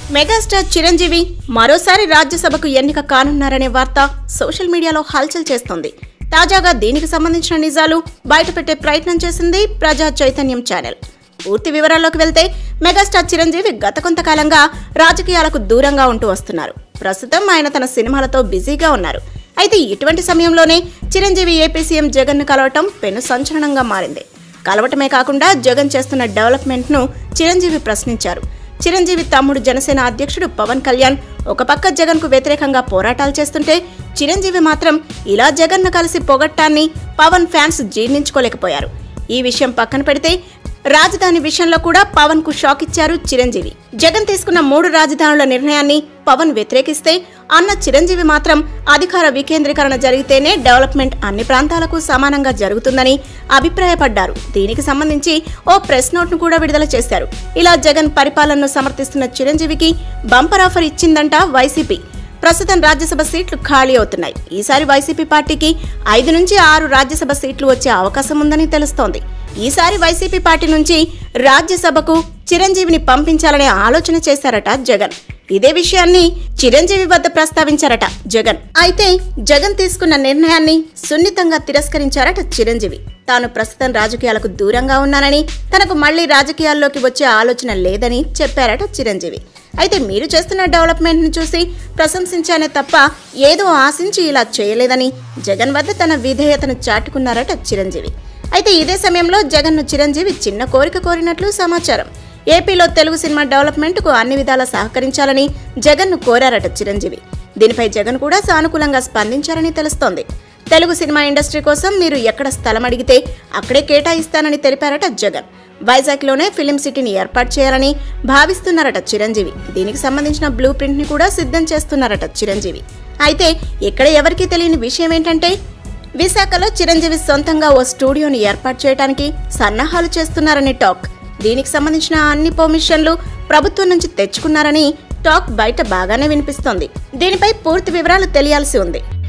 megastar Chiranjeevi మరోసారి రాజ్యసభకు ఎన్నిక కానున్నారనే వార్త సోషల్ మీడియాలో హల్చల్ చేస్తోంది తాజాగా దీనికి సంబంధించిన నిజాలు బయటపెట్టే ప్రయత్నం చేసింది ప్రజా చైతన్యం ఛానల్ పూర్తి వివరాల్లోకి వెళ్తే మెగాస్టార్ చిరంజీవి గత కొంతకాలంగా రాజకీయాలకు దూరంగా ఉంటూ వస్తున్నారు ప్రస్తుతం ఆయన తన సినిమాలతో బిజీగా ఉన్నారు అయితే ఇటువంటి సమయంలోనే చిరంజీవి ఏపీ సీఎం జగన్ను కలవటం పెను సంచలనంగా మారింది కలవటమే కాకుండా జగన్ చేస్తున్న డెవలప్మెంట్ను చిరంజీవి ప్రశ్నించారు చిరంజీవి తమ్ముడు జనసేన అధ్యక్షుడు పవన్ కళ్యాణ్ ఒక పక్క జగన్కు వ్యతిరేకంగా పోరాటాలు చేస్తుంటే చిరంజీవి మాత్రం ఇలా జగన్ను కలిసి పొగట్టాన్ని పవన్ ఫ్యాన్స్ జీర్ణించుకోలేకపోయారు ఈ విషయం పక్కన పెడితే రాజధాని విషయంలో కూడా పవన్ కు షాక్ ఇచ్చారు చిరంజీవి జగన్ తీసుకున్న మూడు రాజధానుల నిర్ణయాన్ని పవన్ వ్యతిరేకిస్తే అన్న చిరంజీవి మాత్రం అధికార వికేంద్రీకరణ జరిగితేనే డెవలప్మెంట్ అన్ని ప్రాంతాలకు సమానంగా జరుగుతుందని అభిప్రాయపడ్డారు దీనికి సంబంధించి ఓ ప్రెస్ నోట్ ను కూడా విడుదల చేశారు ఇలా జగన్ పరిపాలనను సమర్థిస్తున్న చిరంజీవికి బంపర్ ఆఫర్ ఇచ్చిందంట వైసీపీ ప్రస్తుతం రాజ్యసభ సీట్లు ఖాళీ అవుతున్నాయి ఈసారి వైసీపీ పార్టీకి ఐదు నుంచి ఆరు రాజ్యసభ సీట్లు వచ్చే అవకాశం ఉందని తెలుస్తోంది ఈసారి వైసీపీ పార్టీ నుంచి రాజ్యసభకు చిరంజీవిని పంపించాలనే ఆలోచన చేశారట జగన్ ఇదే విషయాన్ని చిరంజీవి వద్ద ప్రస్తావించారట జగన్ అయితే జగన్ తీసుకున్న నిర్ణయాన్ని సున్నితంగా తిరస్కరించారట చిరంజీవి తాను ప్రస్తుతం రాజకీయాలకు దూరంగా ఉన్నానని తనకు మళ్లీ రాజకీయాల్లోకి వచ్చే ఆలోచన లేదని చెప్పారట చిరంజీవి అయితే మీరు చేస్తున్న డెవలప్మెంట్ ను చూసి ప్రశంసించానే తప్ప ఏదో ఆశించి ఇలా చేయలేదని జగన్ వద్ద తన విధేయతను చాటుకున్నారట చిరంజీవి అయితే ఇదే సమయంలో జగన్ను చిరంజీవి చిన్న కోరిక కోరినట్లు సమాచారం ఏపీలో తెలుగు సినిమా డెవలప్మెంట్కు అన్ని విధాలా సహకరించాలని జగన్ను కోరారట చిరంజీవి దీనిపై జగన్ కూడా సానుకూలంగా స్పందించారని తెలుస్తోంది తెలుగు సినిమా ఇండస్ట్రీ కోసం మీరు ఎక్కడ స్థలం అడిగితే అక్కడే కేటాయిస్తానని తెలిపారట జగన్ వైజాగ్లోనే ఫిలిం సిటీని ఏర్పాటు చేయాలని భావిస్తున్నారట చిరంజీవి దీనికి సంబంధించిన బ్లూ ప్రింట్ని కూడా సిద్ధం చేస్తున్నారట చిరంజీవి అయితే ఇక్కడ ఎవరికీ తెలియని విషయం ఏంటంటే విశాఖలో చిరంజీవి సొంతంగా ఓ స్టూడియోని ఏర్పాటు చేయడానికి సన్నాహాలు చేస్తున్నారని టాక్ దీనికి సంబంధించిన అన్ని పర్మిషన్లు ప్రభుత్వం నుంచి తెచ్చుకున్నారని టాక్ బయట బాగానే వినిపిస్తోంది దీనిపై పూర్తి వివరాలు తెలియాల్సి ఉంది